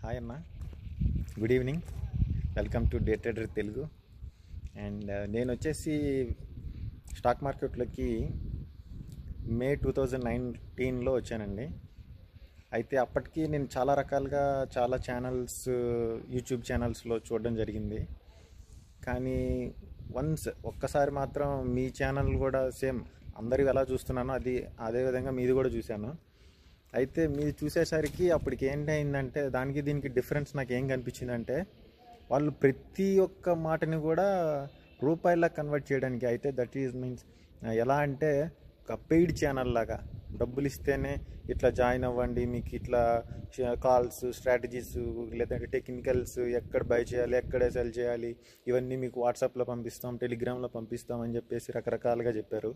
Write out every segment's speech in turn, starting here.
Hi అన్న good evening welcome to day trader Telugu and నేను వచ్చేసి స్టాక్ మార్కెట్లోకి మే టూ థౌజండ్ నైన్టీన్లో వచ్చానండి అయితే అప్పటికి నేను చాలా రకాలుగా చాలా ఛానల్స్ యూట్యూబ్ ఛానల్స్లో చూడడం జరిగింది కానీ వన్స్ ఒక్కసారి మాత్రం మీ ఛానల్ కూడా సేమ్ అందరూ ఎలా చూస్తున్నానో అది అదే విధంగా మీది కూడా చూశాను అయితే మీది చూసేసరికి అప్పటికి ఏంటైందంటే దానికి దీనికి డిఫరెన్స్ నాకు ఏం కనిపించిందంటే వాళ్ళు ప్రతి ఒక్క మాటని కూడా రూపాయలా కన్వర్ట్ చేయడానికి అయితే దట్ ఈజ్ మీన్స్ ఎలా అంటే ఒక పెయిడ్ ఛానల్ లాగా డబ్బులు ఇస్తేనే ఇట్లా జాయిన్ అవ్వండి మీకు ఇట్లా కాల్స్ స్ట్రాటజీస్ లేదంటే టెక్నికల్స్ ఎక్కడ బై చేయాలి ఎక్కడ సెల్ చేయాలి ఇవన్నీ మీకు వాట్సాప్లో పంపిస్తాం టెలిగ్రామ్లో పంపిస్తాం అని చెప్పేసి రకరకాలుగా చెప్పారు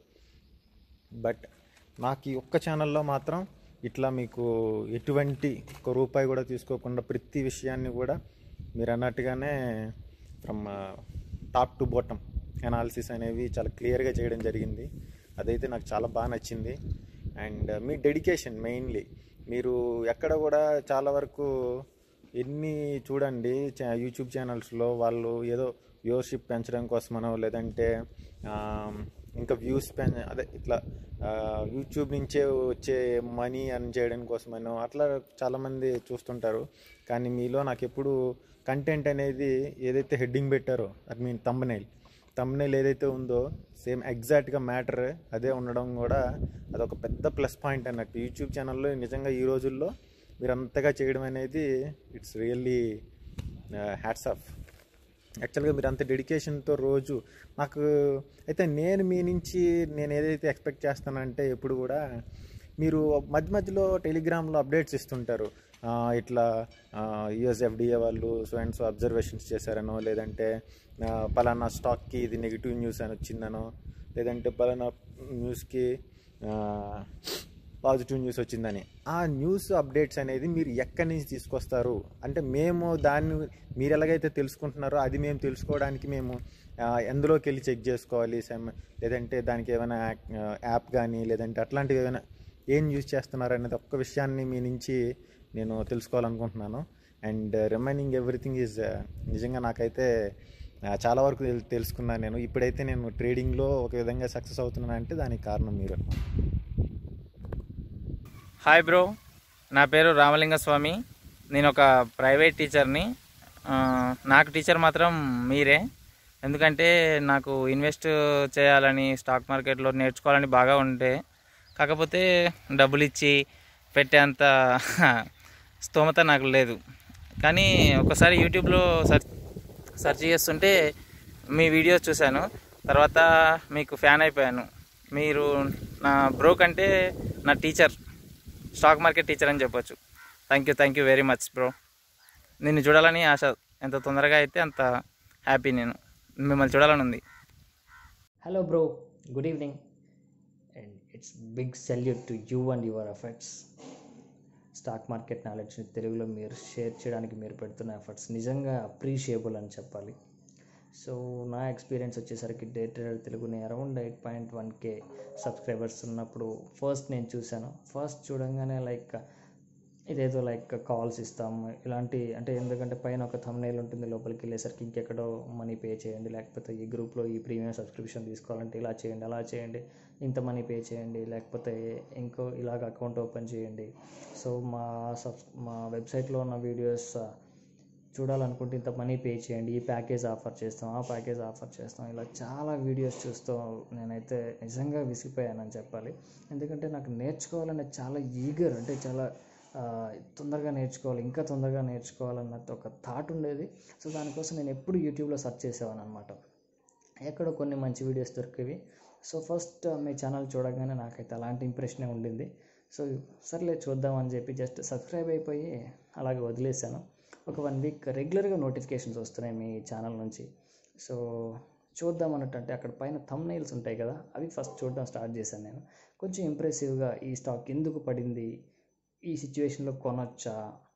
బట్ నాకు ఈ ఒక్క ఛానల్లో మాత్రం ఇట్లా మీకు ఎటువంటి ఒక రూపాయి కూడా తీసుకోకుండా ప్రతి విషయాన్ని కూడా మీరు అన్నట్టుగానే from top to bottom analysis అనేవి చాలా క్లియర్గా చేయడం జరిగింది అదైతే నాకు చాలా బాగా నచ్చింది అండ్ మీ డెడికేషన్ మెయిన్లీ మీరు ఎక్కడ కూడా చాలా వరకు ఎన్ని చూడండి చా- యూట్యూబ్ ఛానల్స్లో వాళ్ళు ఏదో వ్యూవర్షిప్ పెంచడం కోసమనో లేదంటే ఆ, ఇంకా వ్యూస్ పెం అదే ఇట్లా ఆ, యూట్యూబ్ నుంచే వచ్చే మనీ అర్న్ చేయడం కోసమనో అట్లా చాలామంది చూస్తుంటారు కానీ మీలో నాకు ఎప్పుడు కంటెంట్ అనేది ఏదైతే హెడ్డింగ్ పెట్టారో ఐ మీన్ తమ్నైల్ తమ్నైల్ ఏదైతే ఉందో సేమ్ ఎగ్జాక్ట్గా మ్యాటర్ అదే ఉండడం కూడా అదొక పెద్ద ప్లస్ పాయింట్ అన్నట్టు యూట్యూబ్ ఛానల్లో నిజంగా ఈ రోజుల్లో మీరు అంతగా చేయడం అనేది ఇట్స్ రియల్లీ హ్యాట్స్ ఆఫ్ యాక్చువల్గా మీరు అంత డెడికేషన్తో రోజు నాకు అయితే నేను మీ నుంచి నేను ఏదైతే ఎక్స్పెక్ట్ చేస్తానంటే ఎప్పుడు కూడా మీరు మధ్య మధ్యలో టెలిగ్రామ్లో అప్డేట్స్ ఇస్తుంటారు ఆ, ఇట్లా యుఎస్ఎఫ్డిఏ వాళ్ళు సో అండ్ సో అబ్జర్వేషన్స్ చేశారనో లేదంటే ఆ, పలానా స్టాక్కి ఇది నెగిటివ్ న్యూస్ అని వచ్చిందనో లేదంటే పలానా న్యూస్కి పాజిటివ్ న్యూస్ వచ్చిందని ఆ న్యూస్ అప్డేట్స్ అనేది మీరు ఎక్కడి నుంచి తీసుకొస్తారు అంటే మేము దాన్ని మీరు ఎలాగైతే తెలుసుకుంటున్నారో అది మేము తెలుసుకోవడానికి మేము ఆ, ఎందులోకి వెళ్ళి చెక్ చేసుకోవాలి సెమ్ లేదంటే దానికి ఏమైనా యాప్ కానీ లేదంటే అట్లాంటివి ఏమైనా ఏం యూజ్ చేస్తున్నారు అనేది ఒక్క విషయాన్ని మీ నుంచి నేను తెలుసుకోవాలనుకుంటున్నాను అండ్ రిమైనింగ్ ఎవ్రీథింగ్ ఈజ్ నిజంగా నాకైతే ఆ, చాలా వరకు తెల్- తెలుసుకున్నాను నేను ఇప్పుడైతే నేను ట్రేడింగ్లో ఒక విధంగా సక్సెస్ అవుతున్నాను అంటే దానికి కారణం మీరు హాయ్ బ్రో నా పేరు రామలింగ స్వామి నేను ఒక ప్రైవేట్ టీచర్ని ఆ, నాకు టీచర్ మాత్రం మీరే ఎందుకంటే నాకు ఇన్వెస్ట్ చేయాలని స్టాక్ మార్కెట్లో నేర్చుకోవాలని బాగా ఉంటే కాకపోతే డబ్బులు ఇచ్చి పెట్టేంత స్తోమత నాకు లేదు కానీ ఒకసారి యూట్యూబ్లో సెర్చ్ సెర్చ్ చేస్తుంటే మీ వీడియోస్ చూశాను తర్వాత మీకు ఫ్యాన్ అయిపోయాను మీరు నా బ్రో కంటే నా టీచర్ స్టాక్ మార్కెట్ టీచర్ అని చెప్పొచ్చు thank you thank you very much bro నిన్ను చూడాలని ఆశ ఎంత తొందరగా అయితే అంత హ్యాపీ నేను మిమ్మల్ని చూడాలని ఉంది Hello, bro. Good evening. And it's big salute to you and your efforts. Stock market నాలెడ్జ్ని తెలుగులో మీరు షేర్ చేయడానికి మీరు పెడుతున్న ఎఫర్ట్స్ నిజంగా అప్రీషియబుల్ అని చెప్పాలి సో నా ఎక్స్పీరియన్స్ వచ్చేసరికి డే ట్రేడర్ తెలుగుని around eight point one K subscribers ఉన్నప్పుడు ఫస్ట్ నేను చూశాను ఫస్ట్ చూడంగానే లైక్ ఇదేదో లైక్ కాల్స్ ఇస్తాం ఇలాంటి అంటే ఎందుకంటే పైన ఒక thumbnail ఉంటుంది లోపలికి వెళ్ళేసరికి ఇంకెక్కడో మనీ పే చేయండి లేకపోతే ఈ గ్రూప్లో ఈ ప్రీమియం సబ్స్క్రిప్షన్ తీసుకోవాలంటే ఇలా చేయండి అలా చేయండి ఇంత మనీ పే చేయండి లేకపోతే ఇంకో ఇలాగ అకౌంట్ ఓపెన్ చేయండి సో మా సబ్ మా వెబ్సైట్లో ఉన్న వీడియోస్ చూడాలనుకుంటే ఇంత మనీ పే చేయండి ఈ ప్యాకేజ్ ఆఫర్ చేస్తాం ఆ ప్యాకేజ్ ఆఫర్ చేస్తాం ఇలా చాలా వీడియోస్ చూస్తూ నేనైతే నిజంగా విసిగిపోయానని చెప్పాలి ఎందుకంటే నాకు నేర్చుకోవాలనే చాలా ఈగర్ అంటే చాలా ఆ, తొందరగా నేర్చుకోవాలి ఇంకా తొందరగా నేర్చుకోవాలన్నట్టు ఒక థాట్ ఉండేది సో దానికోసం నేను ఎప్పుడు యూట్యూబ్లో సెర్చ్ చేసేవాను అనమాట ఎక్కడో కొన్ని మంచి వీడియోస్ దొరికేవి సో ఫస్ట్ మీ ఛానల్ చూడగానే నాకైతే అలాంటి ఇంప్రెషనే ఉండింది సో సర్లే చూద్దాం అని చెప్పి జస్ట్ సబ్స్క్రైబ్ అయిపోయి అలాగే వదిలేసాను ఒక వన్ వీక్ రెగ్యులర్గా నోటిఫికేషన్స్ వస్తున్నాయి మీ ఛానల్ నుంచి సో చూద్దాం అన్నట్టు అంటే అక్కడ పైన థమ్ నైల్స్ ఉంటాయి కదా అవి ఫస్ట్ చూడడం స్టార్ట్ చేశాను నేను కొంచెం ఇంప్రెసివ్గా ఈ స్టాక్ ఎందుకు పడింది ఈ సిచ్యువేషన్లో కొనొచ్చా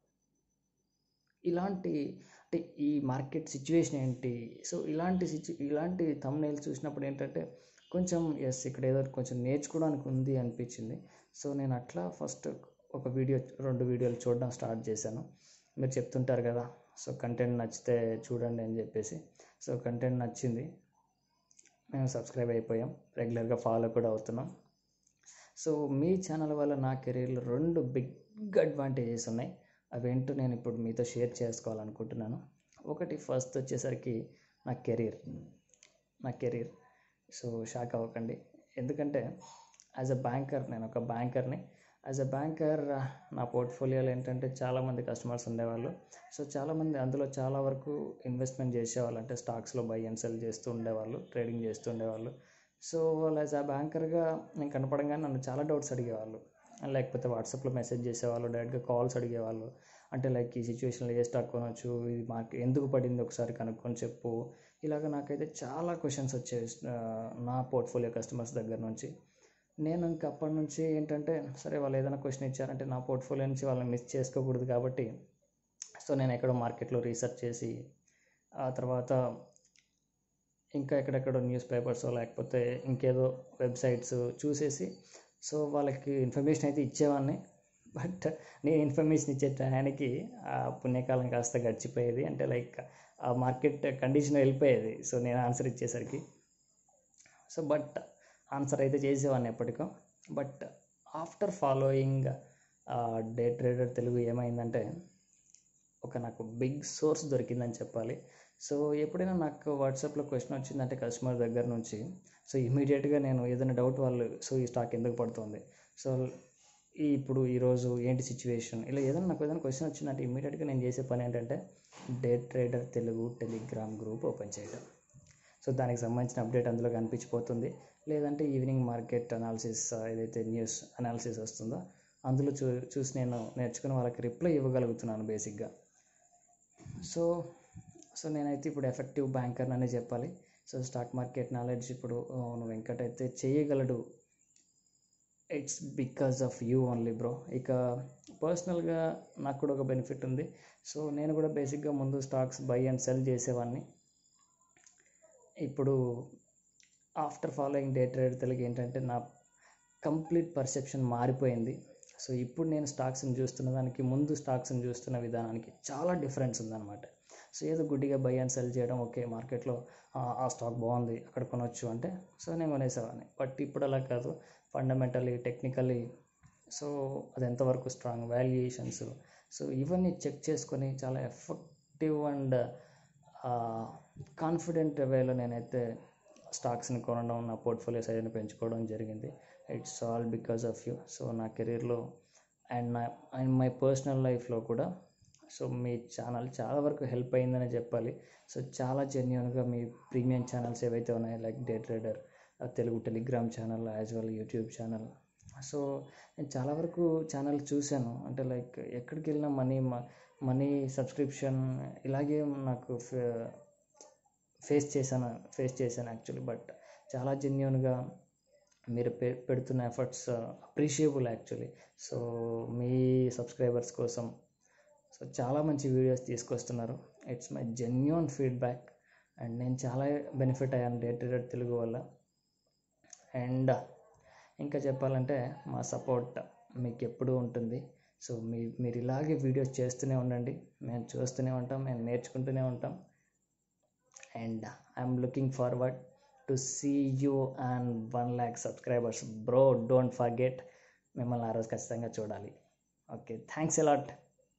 ఇలాంటి అంటే ఈ మార్కెట్ సిచ్యువేషన్ ఏంటి సో ఇలాంటి సిచ్యు ఇలాంటి thumbnails చూసినప్పుడు ఏంటంటే కొంచెం ఎస్ ఇక్కడ ఏదో కొంచెం నేర్చుకోవడానికి ఉంది అనిపించింది సో నేను అట్లా ఫస్ట్ ఒక వీడియో రెండు వీడియోలు చూడడం స్టార్ట్ చేశాను మీరు చెప్తుంటారు కదా సో కంటెంట్ నచ్చితే చూడండి అని చెప్పేసి సో కంటెంట్ నచ్చింది మేము సబ్స్క్రైబ్ అయిపోయాం రెగ్యులర్గా ఫాలో కూడా అవుతున్నాం సో మీ ఛానల్ వల్ల నా కెరీర్లో రెండు బిగ్ అడ్వాంటేజెస్ ఉన్నాయి అవేంటో నేను ఇప్పుడు మీతో షేర్ చేసుకోవాలనుకుంటున్నాను ఒకటి ఫస్ట్ వచ్చేసరికి నా కెరీర్ నా కెరీర్ సో షాక్ అవ్వకండి ఎందుకంటే యాజ్ అ బ్యాంకర్ నేను ఒక బ్యాంకర్ని యాజ్ అ బ్యాంకర్ నా పోర్ట్ఫోలియోలో ఏంటంటే చాలామంది కస్టమర్స్ ఉండేవాళ్ళు సో చాలామంది అందులో చాలా వరకు ఇన్వెస్ట్మెంట్ చేసేవాళ్ళు అంటే స్టాక్స్లో బై అండ్ సెల్ చేస్తూ ఉండేవాళ్ళు ట్రేడింగ్ చేస్తూ ఉండేవాళ్ళు సో వాళ్ళు యాజ్ ఆ బ్యాంకర్గా నేను కనపడంగానే నన్ను చాలా డౌట్స్ అడిగేవాళ్ళు లేకపోతే వాట్సాప్లో మెసేజ్ చేసేవాళ్ళు డైరెక్ట్గా కాల్స్ అడిగేవాళ్ళు అంటే లైక్ ఈ సిచ్యువేషన్లో ఏ స్టాక్ కొనవచ్చు ఇది మాకు ఎందుకు పడింది ఒకసారి కనుక్కొని చెప్పు ఇలాగ నాకైతే చాలా క్వశ్చన్స్ వచ్చాయి ఆ, నా పోర్ట్ఫోలియో కస్టమర్స్ దగ్గర నుంచి నేను ఇంక అప్పటి నుంచి ఏంటంటే సరే వాళ్ళు ఏదైనా క్వశ్చన్ ఇచ్చారంటే నా పోర్ట్ఫోలియో నుంచి వాళ్ళని మిస్ చేసుకోకూడదు కాబట్టి సో నేను ఎక్కడో మార్కెట్లో రీసెర్చ్ చేసి ఆ తర్వాత ఇంకా ఎక్కడెక్కడో న్యూస్ పేపర్స్ లేకపోతే ఇంకేదో వెబ్సైట్స్ చూసేసి సో వాళ్ళకి ఇన్ఫర్మేషన్ అయితే ఇచ్చేవాడిని బట్ నేను ఇన్ఫర్మేషన్ ఇచ్చే టయానికి ఆ పుణ్యకాలం కాస్త గడిచిపోయేది అంటే లైక్ ఆ మార్కెట్ కండిషన్ వెళ్ళిపోయేది సో నేను ఆన్సర్ ఇచ్చేసరికి సో బట్ ఆన్సర్ అయితే చేసేవాడిని ఎప్పటికో but after following day trader Telugu ఏమైందంటే ఒక నాకు బిగ్ సోర్స్ దొరికిందని చెప్పాలి సో ఎప్పుడైనా నాకు వాట్సాప్లో క్వశ్చన్ వచ్చిందంటే కస్టమర్ దగ్గర నుంచి సో ఇమీడియట్గా నేను ఏదైనా డౌట్ వాళ్ళు సో ఈ స్టాక్ ఎందుకు పడుతుంది సో ఈ ఇప్పుడు ఈరోజు ఏంటి సిచ్యువేషన్ ఇలా ఏదైనా నాకు ఏదైనా క్వశ్చన్ వచ్చిందంటే ఇమీడియట్గా నేను చేసే పని ఏంటంటే day trader Telugu telegram group open చేయడం సో దానికి సంబంధించిన అప్డేట్ అందులో కనిపించిపోతుంది లేదంటే ఈవినింగ్ మార్కెట్ అనాలిసిస్ ఏదైతే న్యూస్ అనాలిసిస్ వస్తుందో అందులో చూ చూసి నేను నేర్చుకుని వాళ్ళకి రిప్లై ఇవ్వగలుగుతున్నాను బేసిక్గా సో సో నేనైతే ఇప్పుడు ఎఫెక్టివ్ బ్యాంకర్ అనే చెప్పాలి సో స్టాక్ మార్కెట్ నాలెడ్జ్ ఇప్పుడు అవును వెంకట్ అయితే చేయగలడు it's because of you only bro ఇక పర్సనల్గా నాకు కూడా ఒక బెనిఫిట్ ఉంది సో నేను కూడా బేసిక్గా ముందు స్టాక్స్ బై అండ్ సెల్ చేసేవాడిని ఇప్పుడు after following day trade Telugu ఏంటంటే నా కంప్లీట్ పర్సెప్షన్ మారిపోయింది సో ఇప్పుడు నేను స్టాక్స్ని చూస్తున్న దానికి ముందు స్టాక్స్ని చూస్తున్న విధానానికి చాలా డిఫరెన్స్ ఉందన్నమాట సో ఏదో గుడ్డిగా బై అండ్ సెల్ చేయడం ఓకే మార్కెట్లో ఆ స్టాక్ బాగుంది అక్కడ కొనవచ్చు అంటే సో నేను కొనేసేవాడిని బట్ ఇప్పుడు అలా కాదు ఫండమెంటలీ టెక్నికలీ సో అది ఎంతవరకు స్ట్రాంగ్ వాల్యుయేషన్స్ సో ఇవన్నీ చెక్ చేసుకొని చాలా ఎఫెక్టివ్ అండ్ కాన్ఫిడెంట్ వేలో నేనైతే స్టాక్స్ని కొనడం నా పోర్ట్ఫోలియో సైజ్ని పెంచుకోవడం జరిగింది it's all because of you so నా కెరీర్లో అండ్ నా అండ్ మై పర్సనల్ లైఫ్లో కూడా సో మీ ఛానల్ చాలా వరకు హెల్ప్ అయిందనే చెప్పాలి సో చాలా జెన్యున్గా మీ ప్రీమియం ఛానల్స్ ఏవైతే ఉన్నాయో like day trader Telugu telegram channel as well YouTube channel so నేను చాలా వరకు ఛానల్ చూశాను అంటే లైక్ ఎక్కడికి వెళ్ళినా మనీ మనీ సబ్స్క్రిప్షన్ ఇలాగే నాకు ఫేస్ చేశాను ఫేస్ చేశాను యాక్చువల్లీ బట్ చాలా జెన్యున్గా మీరు పె పెడుతున్న ఎఫర్ట్స్ అప్రిషియబుల్ యాక్చువల్లీ సో మీ సబ్స్క్రైబర్స్ కోసం సో చాలా మంచి వీడియోస్ తీసుకొస్తున్నారు it's my genuine feedback and నేను చాలా బెనిఫిట్ అయ్యాను డే ట్రేడర్ తెలుగు వల్ల అండ్ ఇంకా చెప్పాలంటే మా సపోర్ట్ మీకు ఎప్పుడూ ఉంటుంది సో మీ మీరు ఇలాగే వీడియోస్ చేస్తూనే ఉండండి మేము చూస్తూనే ఉంటాం మేము నేర్చుకుంటూనే ఉంటాం and I'm looking forward to see you and one lakh subscribers bro don't forget మిమ్మల్ని ఆ రోజు ఖచ్చితంగా చూడాలి ఓకే థ్యాంక్స్ ఎలాట్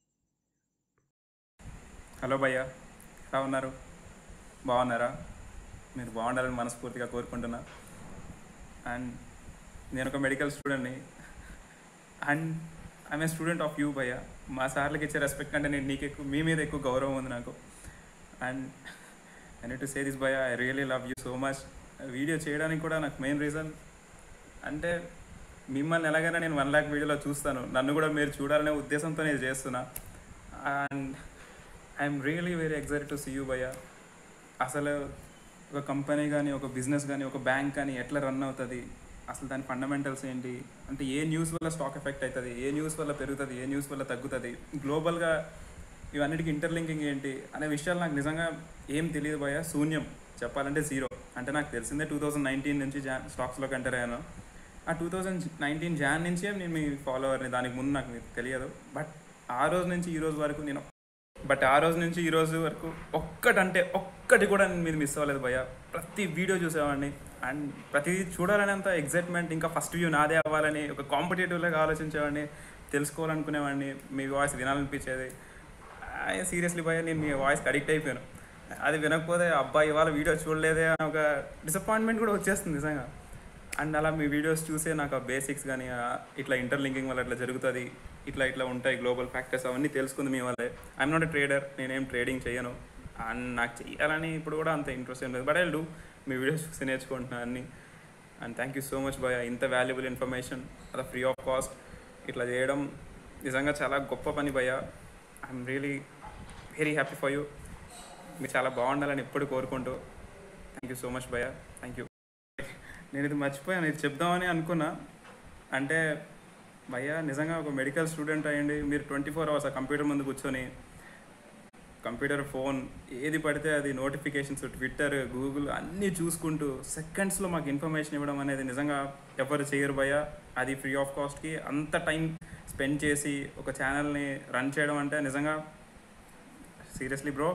హలో భయ్య ఎలా ఉన్నారు బాగున్నారా మీరు బాగుండాలని మనస్ఫూర్తిగా కోరుకుంటున్నా అండ్ నేను ఒక మెడికల్ స్టూడెంట్ని and I'm a student of you భయ్య మా సార్లకి ఇచ్చే రెస్పెక్ట్ కంటే నేను నీకు ఎక్కువ మీ మీద ఎక్కువ గౌరవం ఉంది నాకు and I need to say this భయ్య I really love you so much video చేయడానికి కూడా నాకు మెయిన్ రీజన్ అంటే మిమ్మల్ని ఎలాగైనా నేను వన్ ల్యాక్ వీడియోలో చూస్తాను నన్ను కూడా మీరు చూడాలనే ఉద్దేశంతో నేను చేస్తున్నా and I'm really very excited to see you భయ్య అసలు ఒక కంపెనీ కానీ ఒక బిజినెస్ కానీ ఒక బ్యాంక్ కానీ ఎట్లా రన్ అవుతుంది అసలు దాని ఫండమెంటల్స్ ఏంటి అంటే ఏ న్యూస్ వల్ల స్టాక్ ఎఫెక్ట్ అవుతుంది ఏ న్యూస్ వల్ల పెరుగుతుంది ఏ న్యూస్ వల్ల తగ్గుతుంది గ్లోబల్గా ఇవన్నిటికి ఇంటర్లింకింగ్ ఏంటి అనే విషయాలు నాకు నిజంగా ఏం తెలియదు భయ శూన్యం చెప్పాలంటే జీరో అంటే నాకు తెలిసిందే టూ థౌజండ్ నైన్టీన్ నుంచి జాన్ స్టాక్స్లోకి ఎంటర్ అయ్యాను ఆ టూ థౌజండ్ నైన్టీన్ జాన్ నుంచే నేను మీ ఫాలోవర్ని దానికి ముందు నాకు తెలియదు బట్ ఆ రోజు నుంచి ఈ రోజు వరకు నేను బట్ ఆ రోజు నుంచి ఈ రోజు వరకు ఒక్కటంటే ఒక్కటి కూడా నేను మీద మిస్ అవ్వలేదు భయ్య ప్రతి వీడియో చూసేవాడిని అండ్ ప్రతిదీ చూడాలనేంత ఎగ్జైట్మెంట్ ఇంకా ఫస్ట్ వ్యూ నాదే అవ్వాలని ఒక కాంపిటేటివ్లాగా ఆలోచించేవాడిని తెలుసుకోవాలనుకునేవాడిని మీ వాయిస్ వినాలనిపించేది సీరియస్లీ భయ్య నేను మీ వాయిస్కి అడిక్ట్ అయిపోయాను అది వినకపోతే అబ్బాయి ఇవాళ వీడియో చూడలేదే అని ఒక డిసప్పాయింట్మెంట్ కూడా వచ్చేస్తుంది నిజంగా అండ్ అలా మీ వీడియోస్ చూసే నాకు ఆ బేసిక్స్ కానీ ఇట్లా ఇంటర్లింకింగ్ వల్ల ఇట్లా జరుగుతుంది ఇట్లా ఇట్లా ఉంటాయి గ్లోబల్ ఫ్యాక్టర్స్ అవన్నీ తెలుసుకుంది మీ వల్లే ఐఎమ్ నాట్ ఎ ట్రేడర్ నేనేం ట్రేడింగ్ చేయను అండ్ నాకు చేయాలని ఇప్పుడు కూడా అంత ఇంట్రెస్ట్ ఏం లేదు బట్ ఐ డూ మీ వీడియోస్ చూసి నేర్చుకుంటున్నాను అన్ని and thank you so much బాయ్ ఇంత వాల్యుబుల్ ఇన్ఫర్మేషన్ అది ఫ్రీ ఆఫ్ కాస్ట్ ఇట్లా చేయడం నిజంగా చాలా గొప్ప పని భయ్య I'm really very happy for you మీరు చాలా బాగుండాలని ఎప్పుడు కోరుకుంటూ థ్యాంక్ యూ సో మచ్ భయ్య థ్యాంక్ యూ నేను ఇది మర్చిపోయాను ఇది చెప్దామని అనుకున్నా అంటే భయ్య నిజంగా ఒక మెడికల్ స్టూడెంట్ అయ్యండి మీరు ట్వంటీ ఫోర్ అవర్స్ ఆ కంప్యూటర్ ముందు కూర్చొని కంప్యూటర్ ఫోన్ ఏది పడితే అది నోటిఫికేషన్స్ ట్విట్టర్ గూగుల్ అన్నీ చూసుకుంటూ సెకండ్స్లో మాకు ఇన్ఫర్మేషన్ ఇవ్వడం అనేది నిజంగా ఎవరు చేయరు భయ్య అది ఫ్రీ ఆఫ్ కాస్ట్కి అంత టైం స్పెండ్ చేసి ఒక ఛానల్ని రన్ చేయడం అంటే నిజంగా seriously bro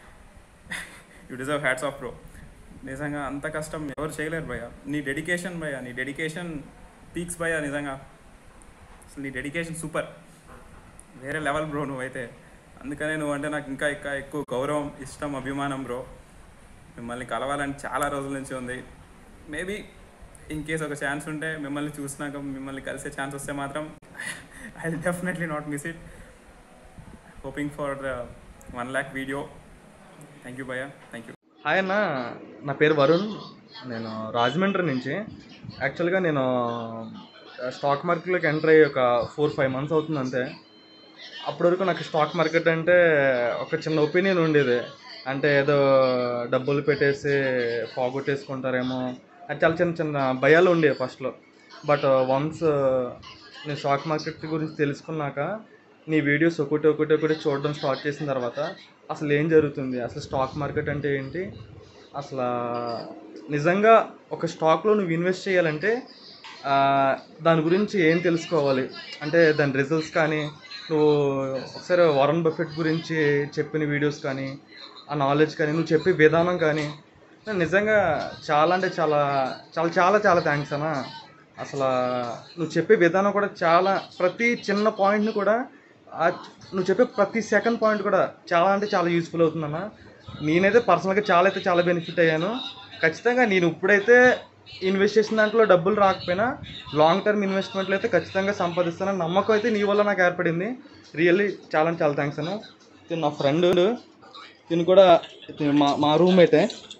you deserve hats off bro నిజంగా అంత కష్టం ఎవరు చేయలేరు భయ్య నీ డెడికేషన్ భయ్య నీ డెడికేషన్ పీక్స్ భయ్య నిజంగా అసలు నీ డెడికేషన్ సూపర్ వేరే లెవెల్ బ్రో నువ్వైతే అందుకనే నువ్వు అంటే నాకు ఇంకా ఇంకా ఎక్కువ గౌరవం ఇష్టం అభిమానం బ్రో మిమ్మల్ని కలవాలని చాలా రోజుల నుంచి ఉంది మేబీ ఇన్ కేస్ ఒక ఛాన్స్ ఉంటే మిమ్మల్ని చూసినాక మిమ్మల్ని కలిసే ఛాన్స్ వస్తే మాత్రం I definitely not miss it hoping for one lakh video thank you భయ్య థ్యాంక్ యూ హాయ్ అన్న నా పేరు వరుణ్ నేను రాజమండ్రి నుంచి యాక్చువల్గా నేను స్టాక్ మార్కెట్లోకి ఎంటర్ అయ్యి ఒక ఫోర్ ఫైవ్ మంత్స్ అవుతుంది అంతే అప్పటి వరకు నాకు స్టాక్ మార్కెట్ అంటే ఒక చిన్న ఒపీనియన్ ఉండేది అంటే ఏదో డబ్బులు పెట్టేసి పోగొట్టేసుకుంటారేమో అది చాలా చిన్న చిన్న భయాలు ఉండేవి ఫస్ట్లో బట్ వన్స్ నేను స్టాక్ మార్కెట్ గురించి తెలుసుకున్నాక నీ వీడియోస్ ఒకటి ఒకటి ఒకటి చూడడం స్టార్ట్ చేసిన తర్వాత అసలు ఏం జరుగుతుంది అసలు స్టాక్ మార్కెట్ అంటే ఏంటి అసలు నిజంగా ఒక స్టాక్లో నువ్వు ఇన్వెస్ట్ చేయాలంటే ఆ, దాని గురించి ఏం తెలుసుకోవాలి అంటే దాని రిజల్ట్స్ కానీ నువ్వు ఒకసారి వరుణ్ బఫెట్ గురించి చెప్పిన వీడియోస్ కానీ ఆ నాలెడ్జ్ కానీ నువ్వు చెప్పే విధానం కానీ నేను నిజంగా చాలా అంటే చాలా చాలా చాలా చాలా థ్యాంక్స్ అన్న అసలు నువ్వు చెప్పే విధానం కూడా చాలా ప్రతి చిన్న పాయింట్ని కూడా ఆ నువ్వు చెప్పే ప్రతి సెకండ్ పాయింట్ కూడా చాలా అంటే చాలా యూస్ఫుల్ అవుతుందన్న నేనైతే పర్సనల్గా చాలా అయితే చాలా బెనిఫిట్ అయ్యాను ఖచ్చితంగా నేను ఇప్పుడైతే ఇన్వెస్ట్ చేసిన దాంట్లో డబ్బులు రాకపోయినా లాంగ్ టర్మ్ ఇన్వెస్ట్మెంట్లు అయితే ఖచ్చితంగా సంపాదిస్తానని నమ్మకం అయితే నీ వల్ల నాకు ఏర్పడింది రియల్లీ చాలా అంటే చాలా థ్యాంక్స్ అన్న తిను నా ఫ్రెండ్ తిను కూడా తిను మా మా రూమ్మేటే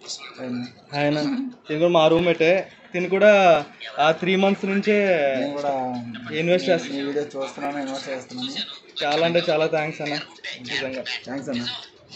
ఆయన తిను కూడా మా రూమ్మేటే తిను కూడా ఆ త్రీ మంత్స్ నుంచే కూడా ఇన్వెస్ట్ చేస్తాను ఈ వీడియో చూస్తున్నాను ఇన్వెస్ట్ చేస్తున్నాను చాలా అంటే చాలా థ్యాంక్స్ అన్న నిజంగా థ్యాంక్స్ అన్న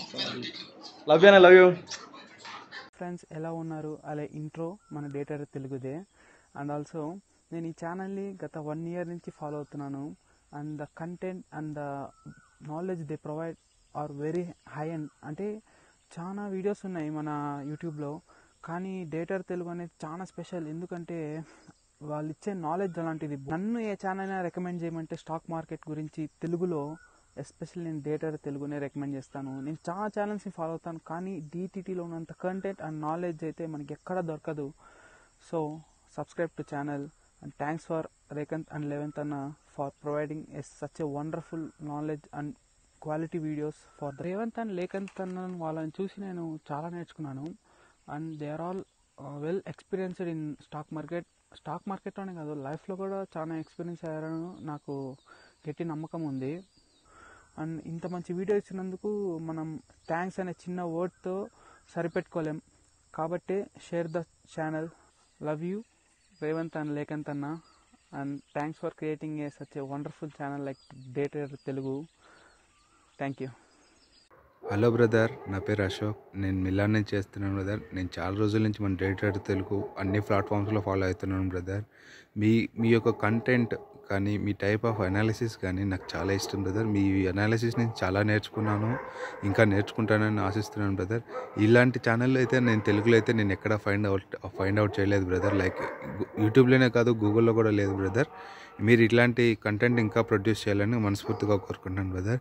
లవ్ యూ అన్న లవ్ యూ ఫ్రెండ్స్ ఎలా ఉన్నారు అలా ఇంట్రో మన డేటర్ తెలుగుదే అండ్ ఆల్సో నేను ఈ ఛానల్ని గత వన్ ఇయర్ నుంచి ఫాలో అవుతున్నాను and the content and the knowledge they provide are very high and అంటే చాలా వీడియోస్ ఉన్నాయి మన యూట్యూబ్లో కానీ డేటర్ తెలుగు అనేది చాలా స్పెషల్ ఎందుకంటే వాళ్ళు ఇచ్చే నాలెడ్జ్ అలాంటిది నన్ను ఏ ఛానల్ అయినా రికమెండ్ చేయమంటే స్టాక్ మార్కెట్ గురించి తెలుగులో ఎస్పెషల్లీ నేను డేటా తెలుగునే రికమెండ్ చేస్తాను నేను చాలా ఛానల్స్ని ఫాలో అవుతాను కానీ డిటిటీలో ఉన్నంత కంటెంట్ అండ్ నాలెడ్జ్ అయితే మనకి ఎక్కడ దొరకదు so subscribe to channel and thanks for Revanth and లెవెన్త్ అన్న for providing us such a wonderful knowledge and quality videos for the Revanth and Lekhanth అన్న వాళ్ళని చూసి నేను చాలా నేర్చుకున్నాను and they are all well experienced in stock market stock మార్కెట్లోనే కాదు లైఫ్లో కూడా చాలా ఎక్స్పీరియన్స్ అయ్యారని నాకు గట్టి నమ్మకం ఉంది అండ్ ఇంత మంచి వీడియో ఇచ్చినందుకు మనం థ్యాంక్స్ అనే చిన్న వర్డ్తో సరిపెట్టుకోలేం కాబట్టి share the channel love you Revanth and Lekhanth అన్న and thanks for creating a such a wonderful channel like day trader Telugu thank you hello brother నా పేరు అశోక్ నేను మిలాన్ నుంచి చేస్తున్నాను బ్రదర్ నేను చాలా రోజుల నుంచి మన డేటా తెలుగు అన్ని ప్లాట్ఫామ్స్లో ఫాలో అవుతున్నాను బ్రదర్ మీ మీ యొక్క కంటెంట్ కానీ మీ టైప్ ఆఫ్ అనాలిసిస్ కానీ నాకు చాలా ఇష్టం బ్రదర్ మీ అనాలిసిస్ నేను చాలా నేర్చుకున్నాను ఇంకా నేర్చుకుంటానని ఆశిస్తున్నాను బ్రదర్ ఇలాంటి ఛానల్ అయితే నేను తెలుగులో అయితే నేను ఎక్కడ ఫైండ్ అవుట్ ఫైండ్ అవుట్ చేయలేదు బ్రదర్ లైక్ యూట్యూబ్లోనే కాదు గూగుల్లో కూడా లేదు బ్రదర్ మీరు ఇట్లాంటి కంటెంట్ ఇంకా ప్రొడ్యూస్ చేయాలని మనస్ఫూర్తిగా కోరుకుంటున్నాను బ్రదర్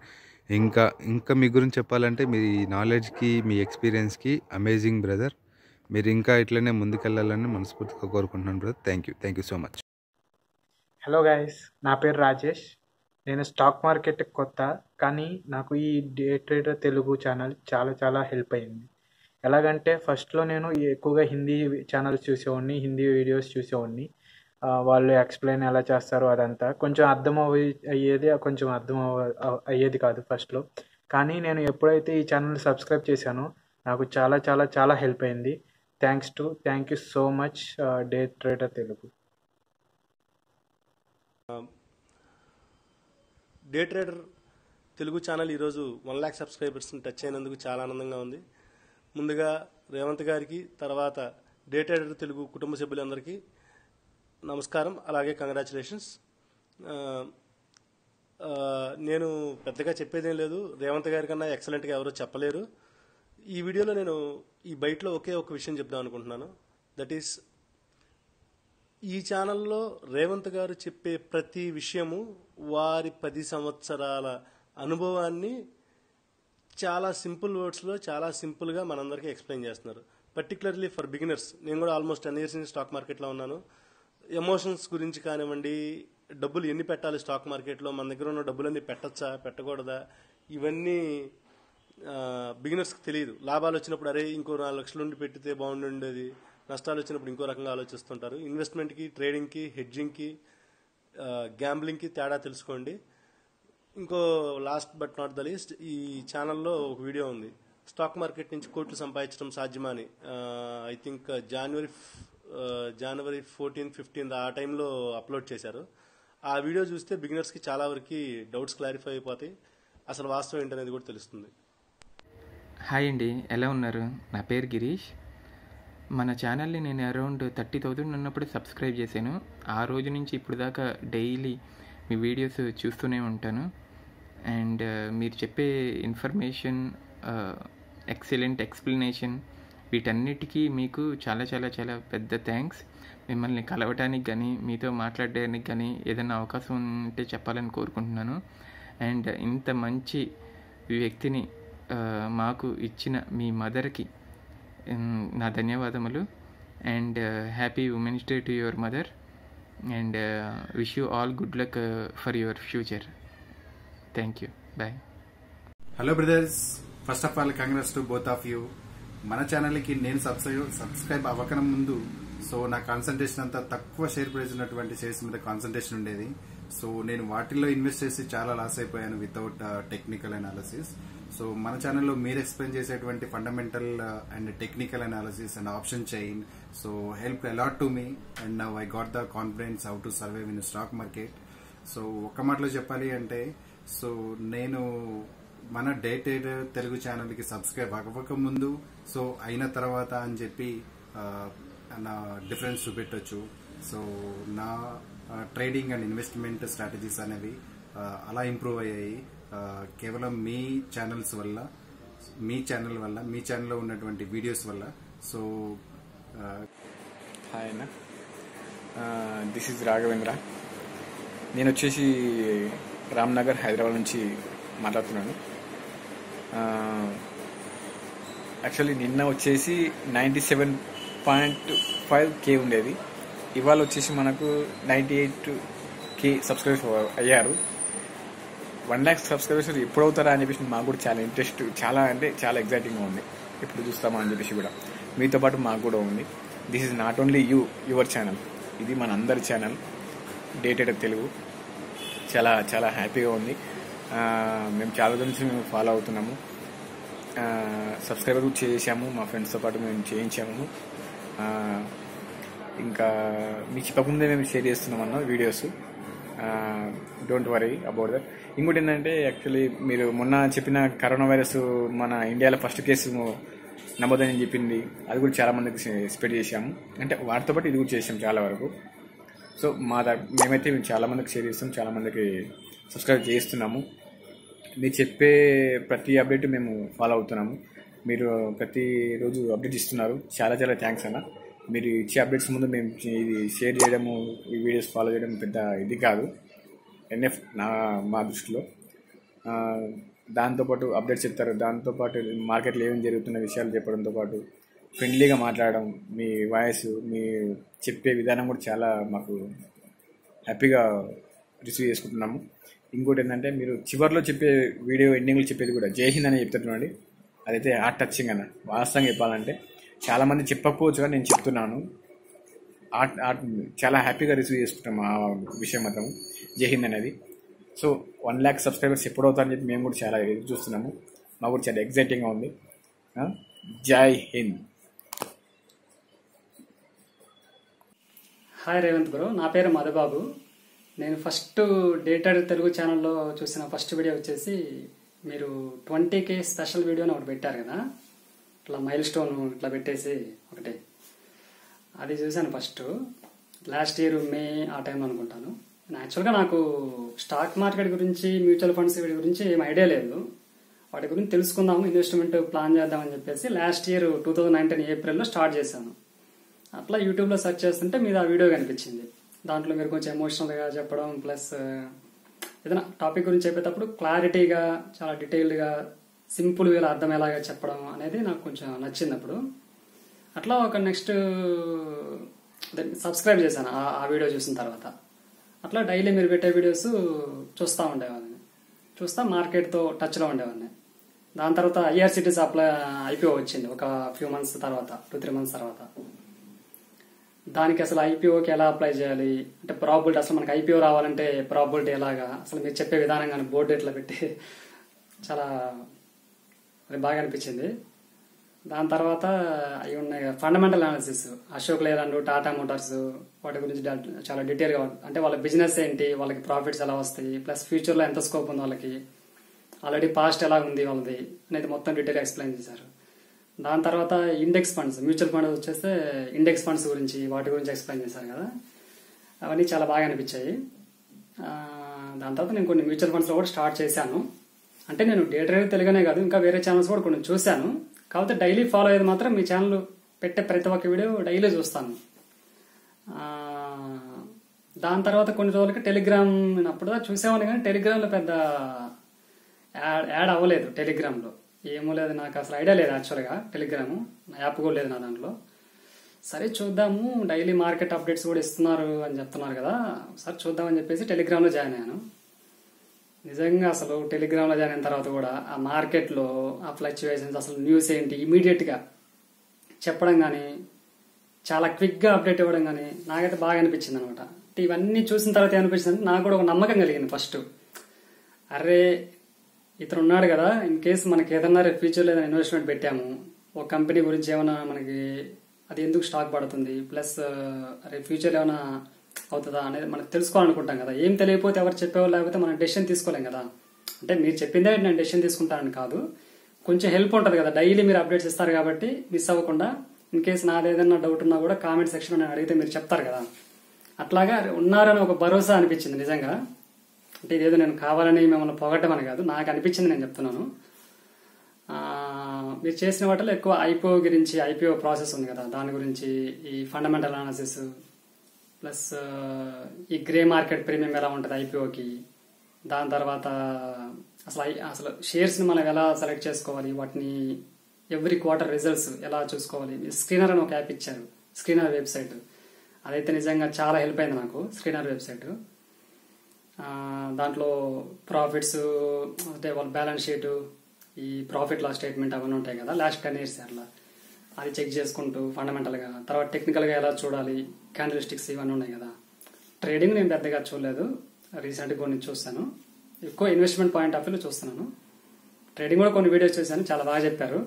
ఇంకా ఇంకా మీ గురించి చెప్పాలంటే మీ నాలెడ్జ్కి మీ ఎక్స్పీరియన్స్కి అమేజింగ్ బ్రదర్ మీరు ఇంకా ఇట్లనే ముందుకెళ్ళాలని మనస్ఫూర్తిగా కోరుకుంటున్నాను brother thank you thank you so much hello guys నా పేరు రాజేష్ నేను స్టాక్ మార్కెట్ కొత్త కానీ నాకు ఈ డే ట్రేడర్ తెలుగు ఛానల్ చాలా చాలా హెల్ప్ అయింది ఎలాగంటే ఫస్ట్లో నేను ఎక్కువగా హిందీ ఛానల్స్ చూసేవాడిని హిందీ వీడియోస్ చూసేవాడిని ఆ, వాళ్ళు ఎక్స్ప్లెయిన్ ఎలా చేస్తారో అదంతా కొంచెం అర్థం అవ్వే అయ్యేది కొంచెం అర్థం అవ్వ అయ్యేది కాదు ఫస్ట్లో కానీ నేను ఎప్పుడైతే ఈ ఛానల్ సబ్స్క్రైబ్ చేశానో నాకు చాలా చాలా చాలా హెల్ప్ అయింది thanks to thank you so much day trader Telugu day trader Telugu channel ఈరోజు వన్ ల్యాక్ సబ్స్క్రైబర్స్ని టచ్ అయినందుకు చాలా ఆనందంగా ఉంది ముందుగా రేవంత్ గారికి తర్వాత డే ట్రేడర్ తెలుగు కుటుంబ సభ్యులందరికీ నమస్కారం అలాగే కంగ్రాచులేషన్స్ నేను పెద్దగా చెప్పేదేం లేదు రేవంత్ గారి కన్నా ఎక్సలెంట్గా ఎవరో చెప్పలేరు ఈ వీడియోలో నేను ఈ బయటలో ఒకే ఒక విషయం చెప్దాం అనుకుంటున్నాను దట్ ఈస్ ఈ ఛానల్లో రేవంత్ గారు చెప్పే ప్రతి విషయము వారి పది సంవత్సరాల అనుభవాన్ని చాలా సింపుల్ వర్డ్స్లో చాలా సింపుల్గా మనందరికీ ఎక్స్ప్లెయిన్ చేస్తున్నారు పర్టికులర్లీ ఫర్ బిగినర్స్ నేను కూడా ఆల్మోస్ట్ టెన్ ఇయర్స్ నుంచి స్టాక్ మార్కెట్లో ఉన్నాను ఎమోషన్స్ గురించి కానివ్వండి డబ్బులు ఎన్ని పెట్టాలి స్టాక్ మార్కెట్లో మన దగ్గర ఉన్న డబ్బులన్నీ పెట్టచ్చా పెట్టకూడదా ఇవన్నీ బిగినర్స్కి తెలియదు లాభాలు వచ్చినప్పుడు అరే ఇంకో నాలుగు లక్షలు ఉండి పెట్టితే బాగుండేది నష్టాలు వచ్చినప్పుడు ఇంకో రకంగా ఆలోచిస్తుంటారు ఇన్వెస్ట్మెంట్కి ట్రేడింగ్కి హెడ్జింగ్కి గ్యాంబ్లింగ్కి తేడా తెలుసుకోండి ఇంకో last but not the least ఈ ఛానల్లో ఒక వీడియో ఉంది స్టాక్ మార్కెట్ నుంచి కోట్లు సంపాదించడం సాధ్యమా అని ఐ థింక్ జనవరి జనవరి ఫోర్టీన్ ఫిఫ్టీన్ ఆ టైంలో అప్లోడ్ చేశారు ఆ వీడియో చూస్తే బిగినర్స్కి చాలా వరకు డౌట్స్ క్లారిఫై అయిపోతాయి అసలు వాస్తవం ఏంటనేది కూడా తెలుస్తుంది హాయ్ అండి ఎలా ఉన్నారు నా పేరు గిరీష్ మన ఛానల్ని నేను అరౌండ్ థర్టీ థౌజండ్ ఉన్నప్పుడు సబ్స్క్రైబ్ చేశాను ఆ రోజు నుంచి ఇప్పుడు దాకా డైలీ మీ వీడియోస్ చూస్తూనే ఉంటాను అండ్ మీరు చెప్పే ఇన్ఫర్మేషన్ ఎక్సలెంట్ ఎక్స్ప్లెనేషన్ వీటన్నిటికీ మీకు చాలా చాలా చాలా పెద్ద థ్యాంక్స్ మిమ్మల్ని కలవటానికి కానీ మీతో మాట్లాడడానికి కానీ ఏదైనా అవకాశం ఉంటే చెప్పాలని కోరుకుంటున్నాను అండ్ ఇంత మంచి వ్యక్తిని ఆ, మాకు ఇచ్చిన మీ మదర్కి ఉమ్, నా ధన్యవాదములు and happy women's day to your mother and wish you all good luck for your future thank you bye hello brothers first of all congrats to both of you మన ఛానల్కి నేను సబ్స్క్రైబ్ సబ్స్క్రైబ్ అవ్వకన ముందు so నా concentration అంతా తక్కువ share price ఉన్నటువంటి shares మీద concentration ఉండేది సో నేను వాటిల్లో ఇన్వెస్ట్ చేసి చాలా లాస్ అయిపోయాను వితౌట్ టెక్నికల్ అనాలిసిస్ సో మన ఛానల్లో మీరు ఎక్స్ప్లెయిన్ చేసేటువంటి fundamental and technical analysis and option chain so help a lot to me and now I got the confidence how to survive in stock market so ఒక్క మాటలో చెప్పాలి అంటే so నేను మన డేటెడ్ తెలుగు ఛానల్కి సబ్స్క్రైబ్ అవ్వక ముందు సో అయిన తర్వాత అని చెప్పి ఆ, నా డిఫరెన్స్ చూపెట్టొచ్చు సో నా ట్రేడింగ్ అండ్ ఇన్వెస్ట్మెంట్ స్ట్రాటజీస్ అనేవి ఆ, అలా ఇంప్రూవ్ అయ్యాయి ఆ, కేవలం మీ ఛానల్స్ వల్ల మీ ఛానల్ వల్ల మీ ఛానల్లో ఉన్నటువంటి వీడియోస్ వల్ల సో హాయ్ అన్న దిస్ ఇస్ రాఘవేంద్ర నేను వచ్చేసి రామ్నగర్ హైదరాబాద్ నుంచి మాట్లాడుతున్నాను యాక్చువల్లీ నిన్న వచ్చేసి ninety seven point five K ఉండేది ఇవాళ వచ్చేసి మనకు నైంటీ ఎయిట్ కే సబ్స్క్రైబర్స్ అయ్యారు వన్ ల్యాక్ సబ్స్క్రైబర్స్ ఎప్పుడు అవుతారా అని చెప్పేసి మాకు కూడా చాలా ఇంట్రెస్ట్ చాలా అంటే చాలా ఎగ్జైటింగ్గా ఉంది ఎప్పుడు చూస్తామా అని చెప్పేసి కూడా మీతో పాటు మాకు కూడా ఉంది this is not only you your channel ఇది మన అందరి ఛానల్ డేటెడ్ తెలుగు చాలా చాలా హ్యాపీగా ఉంది ఆ, మేము చాలా రోజుల నుంచి మేము ఫాలో అవుతున్నాము సబ్స్క్రైబర్ కూడా చేసాము మా ఫ్రెండ్స్తో పాటు మేము చేయించాము ఆ, ఇంకా మీకు చెప్పకముందే మేము షేర్ చేస్తున్నాం అన్న videos don't worry about that ఇంకోటి ఏంటంటే యాక్చువల్లీ మీరు మొన్న చెప్పిన కరోనా వైరస్ మన ఇండియాలో ఫస్ట్ కేసు నమోదని చెప్పింది అది కూడా చాలా మందికి స్ప్రెడ్ చేశాము అంటే వాటితో పాటు ఇది కూడా చేసాం చాలా వరకు సో మా ద మేమైతే మేము చాలా మందికి షేర్ చేస్తాం చాలా మందికి సబ్స్క్రైబ్ చేస్తున్నాము మీరు చెప్పే ప్రతి అప్డేట్ మేము ఫాలో అవుతున్నాము మీరు ప్రతి రోజు అప్డేట్ ఇస్తున్నారు చాలా చాలా థ్యాంక్స్ అన్న మీరు ఇచ్చే అప్డేట్స్ ముందు మేము ఇది షేర్ చేయడము ఈ వీడియోస్ ఫాలో చేయడం పెద్ద ఇది కాదు ఎన్ఎఫ్ నా మా దృష్టిలో దాంతోపాటు అప్డేట్స్ చెప్తారు దాంతోపాటు మార్కెట్లో ఏమేమి జరుగుతున్న విషయాలు చెప్పడంతో పాటు ఫ్రెండ్లీగా మాట్లాడడం మీ వాయిస్ మీ చెప్పే విధానం కూడా చాలా మాకు హ్యాపీగా రిసీవ్ చేసుకుంటున్నాము ఇంకోటి ఏంటంటే మీరు చివరిలో చెప్పే వీడియో ఎండింగ్లో చెప్పేది కూడా జై హింద్ అని చెప్తున్నది అదైతే హార్ట్ టచింగ్ అన్న వాస్తవంగా చెప్పాలంటే చాలామంది చెప్పకపోవచ్చు కానీ నేను చెప్తున్నాను ఆర్ట్ ఆర్ట్ చాలా హ్యాపీగా రిసీవ్ చేసుకుంటాం ఆ విషయం మాత్రం జై హింద్ అనేది సో వన్ ల్యాక్ సబ్స్క్రైబర్స్ ఎప్పుడు అవుతారని చెప్పి మేము కూడా చాలా ఎదురు చూస్తున్నాము మాకు కూడా చాలా ఎగ్జైటింగ్గా ఉంది ఆ? జై హింద్ హాయ్ రేవంత్ బ్రో నా పేరు మధుబాబు నేను ఫస్ట్ డేటెడ్ తెలుగు ఛానల్లో చూసిన ఫస్ట్ వీడియో వచ్చేసి మీరు ట్వంటీ కే స్పెషల్ వీడియోని ఒకటి పెట్టారు కదా ఇట్లా మైల్ స్టోన్ ఇట్లా పెట్టేసి ఒకటి అది చూశాను ఫస్ట్ లాస్ట్ ఇయర్ మే ఆ టైంలో అనుకుంటాను యాక్చువల్గా నాకు స్టాక్ మార్కెట్ గురించి మ్యూచువల్ ఫండ్స్ వీటి గురించి ఏం ఐడియా లేదు వాటి గురించి తెలుసుకుందాము ఇన్వెస్ట్మెంట్ ప్లాన్ చేద్దామని చెప్పేసి last year two thousand nineteen ఏప్రిల్లో స్టార్ట్ చేశాను అట్లా యూట్యూబ్లో సెర్చ్ చేస్తుంటే మీద ఆ వీడియో కనిపించింది దాంట్లో మీరు కొంచెం ఎమోషనల్గా చెప్పడం ప్లస్ ఏదైనా టాపిక్ గురించి చెప్పేటప్పుడు క్లారిటీగా చాలా డీటెయిల్డ్గా సింపుల్ వేలో అర్థమయ్యేలాగా చెప్పడం అనేది నాకు కొంచెం నచ్చింది అప్పుడు అట్లా ఒక నెక్స్ట్ సబ్స్క్రైబ్ చేశాను ఆ- ఆ వీడియో చూసిన తర్వాత అట్లా డైలీ మీరు పెట్టే వీడియోస్ చూస్తూ ఉండేవాడిని చూస్తా మార్కెట్తో టచ్లో ఉండేవాడిని దాని తర్వాత ఐఆర్సిటీస్ అప్లై ఐపీఓ వచ్చింది ఒక ఫ్యూ మంత్స్ తర్వాత టూ త్రీ మంత్స్ తర్వాత దానికి అసలు ఐపీఓకి ఎలా అప్లై చేయాలి అంటే ప్రాబిలిటీ అసలు మనకి ఐపీఓ రావాలంటే ప్రాబిలిటీ ఎలాగా అసలు మీరు చెప్పే విధానం కానీ బోర్డు ఎట్లా పెట్టి చాలా అది బాగా అనిపించింది దాని తర్వాత అవి ఉన్నాయి fundamental analysis Ashok Leyland Tata motors వాటి గురించి డా- చాలా డీటెయిల్గా అంటే వాళ్ళ బిజినెస్ ఏంటి వాళ్ళకి ప్రాఫిట్స్ ఎలా వస్తాయి ప్లస్ ఫ్యూచర్లో ఎంత స్కోప్ ఉంది వాళ్ళకి ఆల్రెడీ పాస్ట్ ఎలా ఉంది వాళ్ళది అనేది మొత్తం డీటెయిల్ ఎక్స్ప్లెయిన్ చేశారు దాని తర్వాత ఇండెక్స్ ఫండ్స్ మ్యూచువల్ ఫండ్ వచ్చేస్తే ఇండెక్స్ ఫండ్స్ గురించి వాటి గురించి ఎక్స్ప్లెయిన్ చేశారు కదా అవన్నీ చాలా బాగా అనిపించాయి ఆ, దాని తర్వాత నేను కొన్ని మ్యూచువల్ ఫండ్స్లో కూడా స్టార్ట్ చేశాను అంటే నేను డే ట్రేడర్ తెలుగునే కాదు ఇంకా వేరే ఛానల్స్ కూడా కొన్ని చూశాను కాకపోతే డైలీ ఫాలో అయ్యేది మాత్రం మీ ఛానల్ పెట్టే ప్రతి ఒక్క వీడియో డైలీ చూస్తాను ఆ, దాని తర్వాత కొన్ని రోజులకి టెలిగ్రామ్ నేను అప్పుడు చూసేవాడిని కానీ టెలిగ్రామ్లో పెద్ద యాడ్ యాడ్ అవ్వలేదు టెలిగ్రామ్లో ఏమో లేదు నాకు అసలు ఐడియా లేదు యాక్చువల్గా టెలిగ్రామ్ నా యాప్ కూడా లేదు నా దాంట్లో సరే చూద్దాము డైలీ మార్కెట్ అప్డేట్స్ కూడా ఇస్తున్నారు అని చెప్తున్నారు కదా సరే చూద్దామని చెప్పేసి టెలిగ్రామ్లో జాయిన్ అయ్యాను నిజంగా అసలు టెలిగ్రామ్లో జాయిన్ అయిన తర్వాత కూడా ఆ మార్కెట్లో ఆ ఫ్లక్చువేషన్స్ అసలు న్యూస్ ఏంటి ఇమీడియట్గా చెప్పడం కానీ చాలా క్విక్గా అప్డేట్ ఇవ్వడం కానీ నాకైతే బాగా అనిపించింది అనమాట ఇవన్నీ చూసిన తర్వాత ఏమనిపించింది అంటే నాకు కూడా ఒక నమ్మకం కలిగింది ఫస్ట్ అరే ఇతను ఉన్నాడు కదా ఇన్ కేస్ మనకి ఏదన్నా రేపు ఫ్యూచర్లో ఏదైనా ఇన్వెస్ట్మెంట్ పెట్టాము ఒక కంపెనీ గురించి ఏమైనా మనకి అది ఎందుకు స్టాక్ పడుతుంది ప్లస్ రేపు ఫ్యూచర్లో ఏమైనా అవుతుందా అనేది మనకు తెలుసుకోవాలనుకుంటాం కదా ఏం తెలియకపోతే ఎవరు చెప్పేవాళ్ళు లేకపోతే మనం డెసిషన్ తీసుకోలేం కదా అంటే మీరు చెప్పిందే నేను డెసిషన్ తీసుకుంటానని కాదు కొంచెం హెల్ప్ ఉంటుంది కదా డైలీ మీరు అప్డేట్స్ ఇస్తారు కాబట్టి మిస్ అవ్వకుండా ఇన్ కేస్ నాది ఏదైనా డౌట్ ఉన్నా కూడా కామెంట్ సెక్షన్లో నేను అడిగితే మీరు చెప్తారు కదా అట్లాగా ఉన్నారని ఒక భరోసా అనిపించింది నిజంగా అంటే ఇదేదో నేను కావాలని మిమ్మల్ని పొగట్టమని కాదు నాకు అనిపించింది నేను చెప్తున్నాను ఆ, మీరు చేసిన వాటిలో ఎక్కువ ఐపీఓ గురించి ఐపీఓ ప్రాసెస్ ఉంది కదా దాని గురించి ఈ ఫండమెంటల్ అనాలిసిస్ ప్లస్ ఈ గ్రే మార్కెట్ ప్రీమియం ఎలా ఉంటుంది ఐపీఓకి దాని తర్వాత అసలు ఐ- అసలు షేర్స్ని మనం ఎలా సెలెక్ట్ చేసుకోవాలి వాటిని ఎవ్రీ క్వార్టర్ రిజల్ట్స్ ఎలా చూసుకోవాలి స్క్రీనర్ అని ఒక యాప్ ఇచ్చారు స్క్రీనర్ వెబ్సైట్ అదైతే నిజంగా చాలా హెల్ప్ అయింది నాకు స్క్రీనర్ వెబ్సైట్ ఆ, దాంట్లో ప్రాఫిట్స్ అంటే వాళ్ళ బ్యాలెన్స్ షీటు ఈ ప్రాఫిట్ లాస్ స్టేట్మెంట్ అవన్నీ ఉంటాయి కదా లాస్ట్ టెన్ ఇయర్స్ అట్లా అది చెక్ చేసుకుంటూ ఫండమెంటల్గా తర్వాత టెక్నికల్గా ఎలా చూడాలి క్యాండిల్ స్టిక్స్ ఇవన్నీ ఉన్నాయి కదా ట్రేడింగ్ నేను పెద్దగా చూడలేదు రీసెంట్గా కొన్ని చూస్తాను ఎక్కువ ఇన్వెస్ట్మెంట్ పాయింట్ ఆఫ్ వ్యూలో చూస్తున్నాను ట్రేడింగ్ కూడా కొన్ని వీడియోస్ చూశాను చాలా బాగా చెప్పారు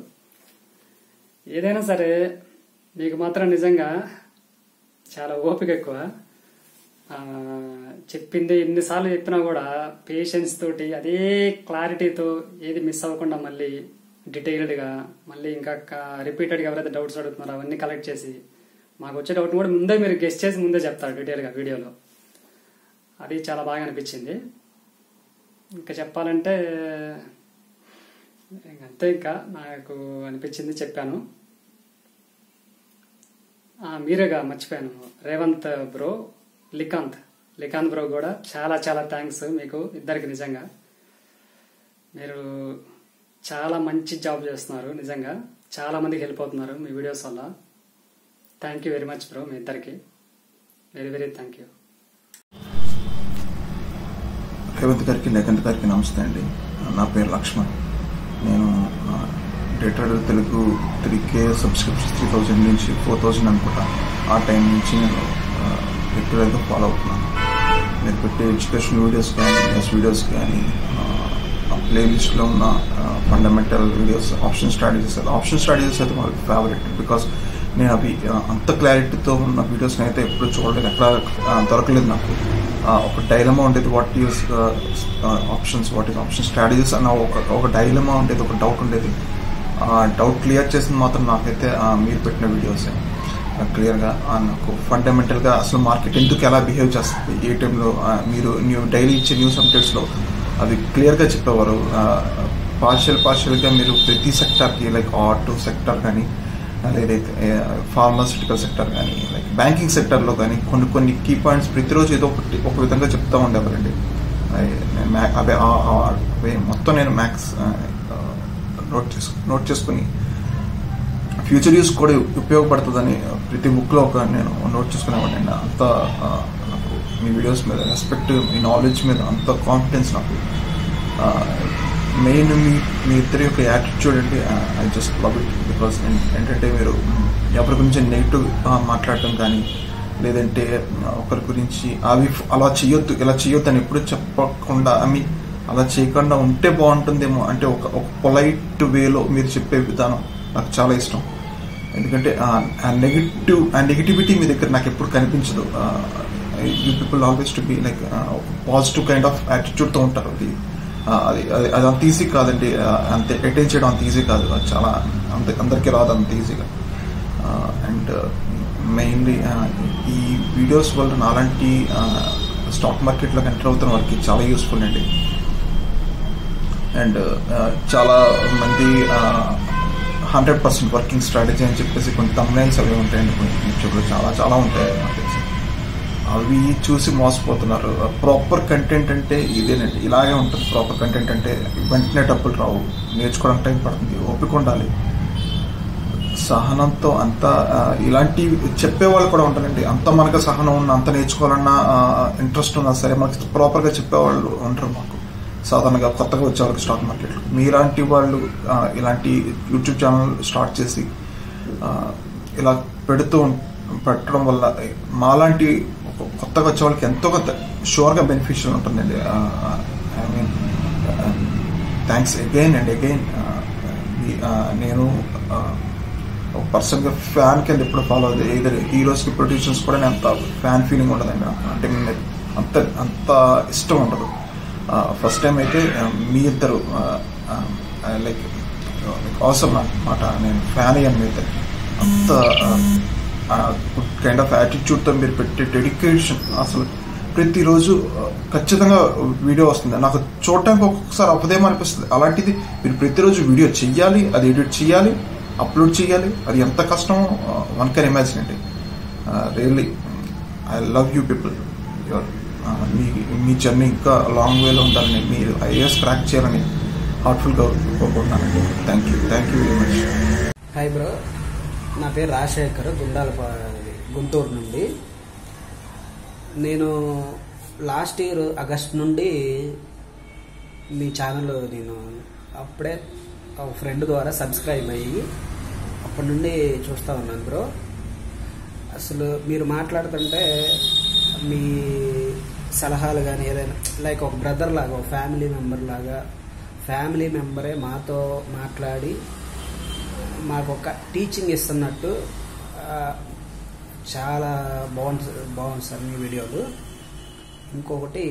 ఏదైనా సరే మీకు మాత్రం నిజంగా చాలా ఓపిక ఎక్కువ ఆ, చెప్పింది ఎన్నిసార్లు చెప్పినా కూడా పేషెన్స్ తోటి అదే క్లారిటీతో ఏది మిస్ అవ్వకుండా మళ్ళీ డీటెయిల్డ్గా మళ్ళీ ఇంకా రిపీటెడ్గా ఎవరైతే డౌట్స్ అడుగుతున్నారో అవన్నీ కలెక్ట్ చేసి మాకు వచ్చే డౌట్ కూడా ముందే మీరు గెస్ట్ చేసి ముందే చెప్తారు డీటెయిల్గా వీడియోలో అది చాలా బాగా అనిపించింది ఇంకా చెప్పాలంటే ఇంక అంతే ఇంకా నాకు అనిపించింది చెప్పాను ఆ, మీరేగా మర్చిపోయాను రేవంత్ బ్రో లికాంత్ లికాంత్ బ్రో కూడా చాలా చాలా థ్యాంక్స్ మీకు ఇద్దరికి నిజంగా మీరు చాలా మంచి జాబ్ చేస్తున్నారు నిజంగా చాలా మందికి హెల్ప్ అవుతున్నారు మీ వీడియోస్ వల్ల thank you very much bro మీ ఇద్దరికి very very thank you Revanth గారికి లేఖంత్ గారికి నమస్తే అండి నా పేరు లక్ష్మణ్ నేను data Telugu three K subscription three thousand నుంచి ఫోర్ థౌజండ్ అనుకుంటా ఆ టైం నుంచి నేను రెగ్యులర్గా ఫాలో అవుతున్నాను మీరు పెట్టే ఎడ్యుకేషన్ వీడియోస్ కానీ న్యూస్ వీడియోస్ కానీ ఆ ప్లేలిస్ట్లో ఉన్న fundamental videos option strategies option strategies అయితే మాకు ఫేవరెట్ బికాస్ నేను అవి ఆ, అంత క్లారిటీతో ఉన్న వీడియోస్ని అయితే ఎప్పుడు చూడలేదు ఎక్కడ ఆ, దొరకలేదు నాకు ఆ, ఒక డైలమా ఉండేది what is options what is option strategies అన్న ఒక ఒక డైలమా ఉండేది ఒక డౌట్ ఉండేది ఆ డౌట్ క్లియర్ చేసింది మాత్రం నాకైతే ఆ, మీరు పెట్టిన వీడియోసే క్లియర్గా నాకు ఫండమెంటల్గా అసలు మార్కెట్ ఎందుకు ఎలా బిహేవ్ చేస్తుంది ఏ టైంలో మీరు న్యూ డైలీ ఇచ్చే న్యూస్ అప్డేట్స్లో అవి క్లియర్గా చెప్పేవారు పార్షియల్ పార్షియల్గా మీరు ప్రతి సెక్టార్కి లైక్ ఆటో సెక్టార్ కానీ లేదైతే ఫార్మాసిటికల్ సెక్టర్ కానీ లైక్ బ్యాంకింగ్ సెక్టర్లో కానీ కొన్ని కొన్ని కీ పాయింట్స్ ప్రతిరోజు ఏదో ఒకటి ఒక విధంగా చెప్తా ఉండేవారండి అవి- నేను మ్యా- అవే ఆ- ఆ- అవే మొత్తం నేను మ్యాథ్స్ నోట్ చేసు నోట్ చేసుకుని ఫ్యూచర్ యూస్ కూడా ఉపయోగపడుతుందని ప్రతి బుక్లో ఒక నేను నోట్ చేసుకునేవాడిని అంత ఆ, నాకు మీ వీడియోస్ మీద రెస్పెక్ట్ మీ నాలెడ్జ్ మీద అంత కాన్ఫిడెన్స్ నాకు మెయిన్ మీ మీ ఇద్దరి యొక్క యాటిట్యూడ్ అంటే I just love it because ఏంటంటే మీరు ఎవరి గురించి నెగిటివ్ మాట్లాడటం కానీ లేదంటే ఒకరి గురించి అవి అలా చేయొద్దు ఇలా చేయొద్దు అని ఎప్పుడు చెప్పకుండా ఐ మీన్ అలా చేయకుండా ఉంటే బాగుంటుందేమో అంటే ఒక ఒక పొలైట్ వేలో మీరు చెప్పే విధానం నాకు చాలా ఇష్టం ఎందుకంటే ఆ నెగిటివ్ ఆ నెగిటివిటీ మీ దగ్గర నాకు ఎప్పుడు కనిపించదు you people always to be like positive kind of యాటిట్యూడ్తో ఉంటారు అది ఆ, అది అది అది అంత ఈజీ కాదండి ఆ, అంత అటెండ్ చేయడం అంత ఈజీ కాదు అది చాలా అంత అందరికీ రాదు అంత ఈజీగా అండ్ మెయిన్లీ ఈ వీడియోస్ వల్ల నాలాంటి స్టాక్ మార్కెట్లో ఎంటర్ అవుతున్న వారికి చాలా యూస్ఫుల్ అండి అండ్ చాలా మంది హండ్రెడ్ పర్సెంట్ వర్కింగ్ స్ట్రాటజీ అని చెప్పేసి కొన్ని తమ్నైల్స్ అవి ఉంటాయండి కొన్ని యూట్యూబ్లో చాలా చాలా ఉంటాయి నాకు తెలిసి అవి చూసి మోసపోతున్నారు ప్రాపర్ కంటెంట్ అంటే ఇదేనండి ఇలాగే ఉంటుంది ప్రాపర్ కంటెంట్ అంటే వెంటనే డబ్బులు రావు నేర్చుకోవడానికి టైం పడుతుంది ఓపిక ఉండాలి సహనంతో అంత ఆ, ఇలాంటి చెప్పేవాళ్ళు కూడా ఉంటారండి అంత మనకు సహనం ఉన్న అంత నేర్చుకోవాలన్న ఇంట్రెస్ట్ ఉన్నా సరే మనకి ప్రాపర్గా చెప్పేవాళ్ళు ఉంటారు మాకు సాధారణంగా కొత్తగా వచ్చే వాళ్ళకి స్టాక్ మార్కెట్లో మీలాంటి వాళ్ళు ఆ, ఇలాంటి యూట్యూబ్ ఛానల్ స్టార్ట్ చేసి ఆ, ఇలా పెడుతూ ఉం- పెట్టడం వల్ల మాలాంటి ఒక కొత్తగా వచ్చే వాళ్ళకి ఎంతో కొంత షూర్గా బెనిఫిషియల్ ఉంటుందండి I mean thanks again and again నేను ఆ, ఒక పర్సన్గా ఫ్యాన్ కింద ఎప్పుడు ఫాలో అవుతుంది ఇద్దరు హీరోస్కి ప్రొడ్యూసర్స్ కూడా నేను అంత ఫ్యాన్ ఫీలింగ్ ఉండదండి అంటే నేను అంత అంత ఇష్టం ఉండదు ఫస్ట్ టైం అయితే ఆ, మీ ఇద్దరు లైక్ అవసరం అన్నమాట నేను ఫ్యాన్ అయ్యాను మీ ఇద్దరు అంత గుడ్ కైండ్ ఆఫ్ యాటిట్యూడ్తో మీరు పెట్టే డెడికేషన్ అసలు ప్రతిరోజు ఆ, ఖచ్చితంగా వీడియో వస్తుంది నాకు చూడటానికి ఒక్కొక్కసారి అపదేమో అనిపిస్తుంది అలాంటిది మీరు ప్రతిరోజు వీడియో చెయ్యాలి అది ఎడిట్ చేయాలి అప్లోడ్ చేయాలి అది ఎంత కష్టం వన్ కెన్ ఇమాజిన్ అండి really I love you people your మీ మీ జర్నీ ఇంకా లాంగ్ వేలో ఉండాలని మీరు ఐఏఎస్ క్రాక్ చేయాలని హార్ట్ఫుల్గా కోరుకుంటున్నానండి thank you thank you very much hi bro నా పేరు రాజశేఖర్ గుండాల గుంటూరు నుండి నేను లాస్ట్ ఇయర్ ఆగస్ట్ నుండి మీ ఛానల్ నేను అప్పుడే ఒక ఫ్రెండ్ ద్వారా సబ్స్క్రైబ్ అయ్యి అప్పటి నుండి చూస్తూ ఉన్నాను బ్రో అసలు మీరు మాట్లాడుతుంటే మీ సలహాలు కానీ ఏదైనా లైక్ ఒక బ్రదర్ లాగా ఒక ఫ్యామిలీ మెంబర్ లాగా ఫ్యామిలీ మెంబరే మాతో మాట్లాడి మాకు ఒక టీచింగ్ ఇస్తున్నట్టు ఆ, చాలా బాగుంది బాగుంది సార్ మీ వీడియోలు ఇంకొకటి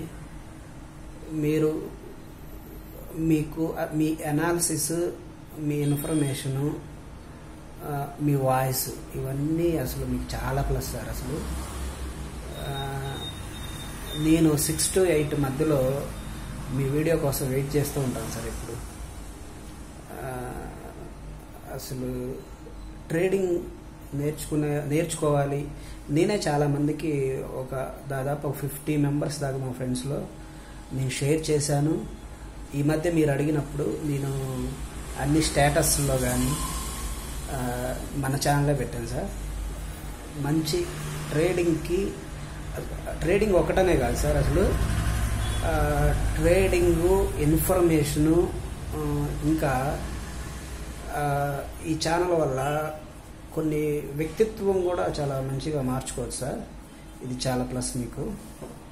మీరు మీకు ఆ, మీ అనాలిసిస్ మీ ఇన్ఫర్మేషను ఆ, మీ వాయిస్ ఇవన్నీ అసలు మీకు చాలా ప్లస్ సార్ అసలు ఆ, నేను సిక్స్ టు ఎయిట్ మధ్యలో మీ వీడియో కోసం వెయిట్ చేస్తూ ఉంటాను సార్ ఇప్పుడు ఆ, అసలు ట్రేడింగ్ నేర్చుకునే నేర్చుకోవాలి నేనే చాలా మందికి ఒక దాదాపు ఒక ఫిఫ్టీ మెంబర్స్ దాకా మా ఫ్రెండ్స్లో నేను షేర్ చేశాను ఈ మధ్య మీరు అడిగినప్పుడు నేను అన్ని స్టేటస్లో కానీ మన ఛానల్లో పెట్టాను సార్ మంచి ట్రేడింగ్కి ట్రేడింగ్ ఒకటనే కాదు సార్ అసలు ఆ, ట్రేడింగు ఇన్ఫర్మేషను ఆ, ఇంకా ఆ, ఈ ఛానల్ వల్ల కొన్ని వ్యక్తిత్వం కూడా చాలా మంచిగా మార్చుకోవచ్చు సార్ ఇది చాలా ప్లస్ మీకు